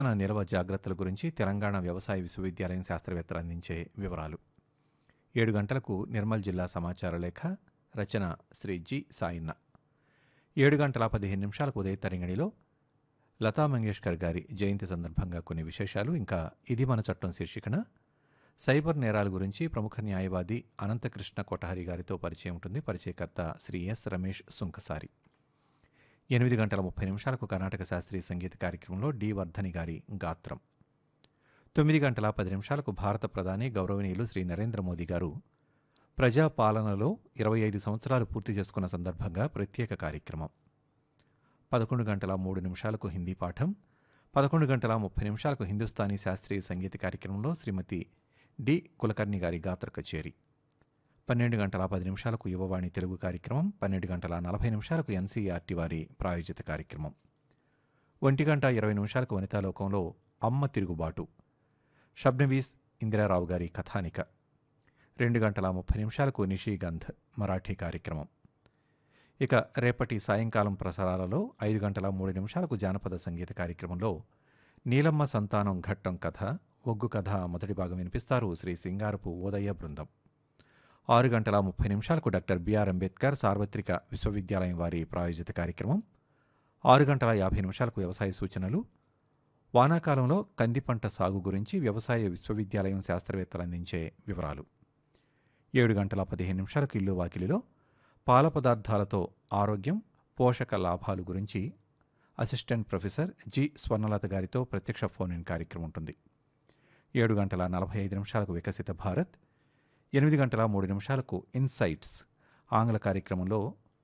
విత్తన నిల్వ జాగ్రత్తల గురించి తెలంగాణ వ్యవసాయ విశ్వవిద్యాలయం శాస్త్రవేత్తలు అందించే వివరాలు ఏడు గంటలకు నిర్మల్ జిల్లా సమాచార లేఖ రచన శ్రీ జి సాయిన్న ఏడు గంటల పదిహేను నిమిషాలకు ఉదయ తరంగిణిలో లతా మంగేష్కర్ గారి జయంతి సందర్భంగా కొన్ని విశేషాలు ఇంకా ఇది మన చట్టం శీర్షికన సైబర్ నేరాల గురించి ప్రముఖ న్యాయవాది అనంతకృష్ణ కొఠారి గారితో పరిచయం ఉంటుంది పరిచయకర్త శ్రీ ఎస్ రమేష్ సుంకసారి ఎనిమిది గంటల ముప్పై నిమిషాలకు కర్ణాటక శాస్త్రీయ సంగీత కార్యక్రమంలో డి వర్ధని గారి గాత్రం తొమ్మిది గంటల పది నిమిషాలకు భారత ప్రధాని గౌరవనీయులు శ్రీ నరేంద్ర మోదీ గారు ప్రజా పాలనలో ఇరవై ఐదు సంవత్సరాలు పూర్తి చేసుకున్న సందర్భంగా ప్రత్యేక కార్యక్రమం పదకొండు గంటల మూడు నిమిషాలకు హిందీ పాఠం పదకొండు గంటల ముప్పై నిమిషాలకు హిందుస్థానీ శాస్త్రీయ సంగీత కార్యక్రమంలో శ్రీమతి డి కులకర్ణి గారి గాత్ర కచేరి పన్నెండు గంటల పది నిమిషాలకు యువవాణి తెలుగు కార్యక్రమం పన్నెండు గంటల నలభై నిమిషాలకు ఎన్సీఆర్టీ వారి ప్రాయోజిత కార్యక్రమం ఒంటి గంట ఇరవై నిమిషాలకు వనితాలోకంలో అమ్మ తిరుగుబాటు షబ్నవీస్ ఇందిరారావు గారి కథానిక రెండు గంటల ముప్పై నిమిషాలకు నిషిగంధ్ మరాఠీ కార్యక్రమం ఇక రేపటి సాయంకాలం ప్రసారాలలో ఐదు గంటల మూడు నిమిషాలకు జానపద సంగీత కార్యక్రమంలో నీలమ్మ సంతానం ఘట్టం కథ ఒగ్గు కథ మొదటి భాగం వినిపిస్తారు శ్రీ సింగారపు ఉదయ బృందం ఆరు గంటల ముప్పై నిమిషాలకు డాక్టర్ బిఆర్ అంబేద్కర్ సార్వత్రిక విశ్వవిద్యాలయం వారి ప్రాయోజిత కార్యక్రమం ఆరు గంటల యాభై నిమిషాలకు వ్యవసాయ సూచనలు వానాకాలంలో కంది పంట సాగు గురించి వ్యవసాయ విశ్వవిద్యాలయం శాస్త్రవేత్తలు అందించే వివరాలు ఏడు గంటల పదిహేను నిమిషాలకు ఇల్లు వాకిలిలో పాల పదార్థాలతో ఆరోగ్యం పోషక లాభాలు గురించి అసిస్టెంట్ ప్రొఫెసర్ జి స్వర్ణలత గారితో ప్రత్యక్ష ఫోన్ ఇన్ కార్యక్రమం ఉంటుంది ఏడు గంటల నలభై ఐదు నిమిషాలకు వికసిత భారత్ ఎనిమిది గంటల మూడు నిమిషాలకు ఇన్సైట్స్ ఆంగ్ల కార్యక్రమంలో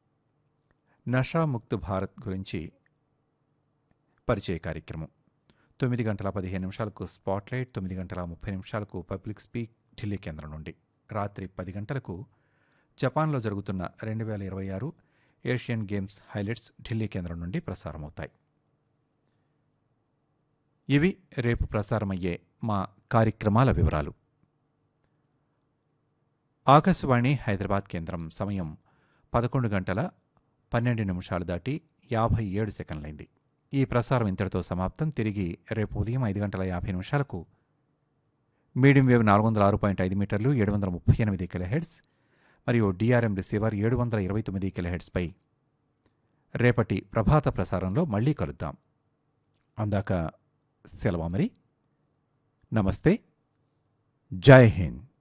నషా ముక్త్ భారత్ గురించి పరిచయ కార్యక్రమం తొమ్మిది గంటల పదిహేను నిమిషాలకు స్పాట్లైట్ తొమ్మిది గంటల ముప్పై నిమిషాలకు పబ్లిక్ స్పీక్ ఢిల్లీ కేంద్రం నుండి రాత్రి పది గంటలకు జపాన్లో జరుగుతున్న రెండు వేల ఇరవై ఆరు ఏషియన్ గేమ్స్ హైలైట్స్ ఢిల్లీ కేంద్రం నుండి ప్రసారమవుతాయి ఇవి రేపు ప్రసారమయ్యే మా కార్యక్రమాల వివరాలు ఆకాశవాణి హైదరాబాద్ కేంద్రం సమయం పదకొండు గంటల పన్నెండు నిమిషాలు దాటి యాభై ఏడు సెకండ్లైంది ఈ ప్రసారం ఇంతటితో సమాప్తం తిరిగి రేపు ఉదయం ఐదు గంటల యాభై నిమిషాలకు మీడియం వేవ్ నాలుగు వందల ఆరు పాయింట్ ఐదు మీటర్లు ఏడు వందల ముప్పై ఎనిమిది కిలోహెడ్స్ మరియు డిఆర్ఎం రిసీవర్ ఏడు వందల ఇరవై తొమ్మిది కిలోహెడ్స్పై రేపటి ప్రభాత ప్రసారంలో మళ్ళీ కలుద్దాం అందాక సెలవు మరి నమస్తే జై హింద్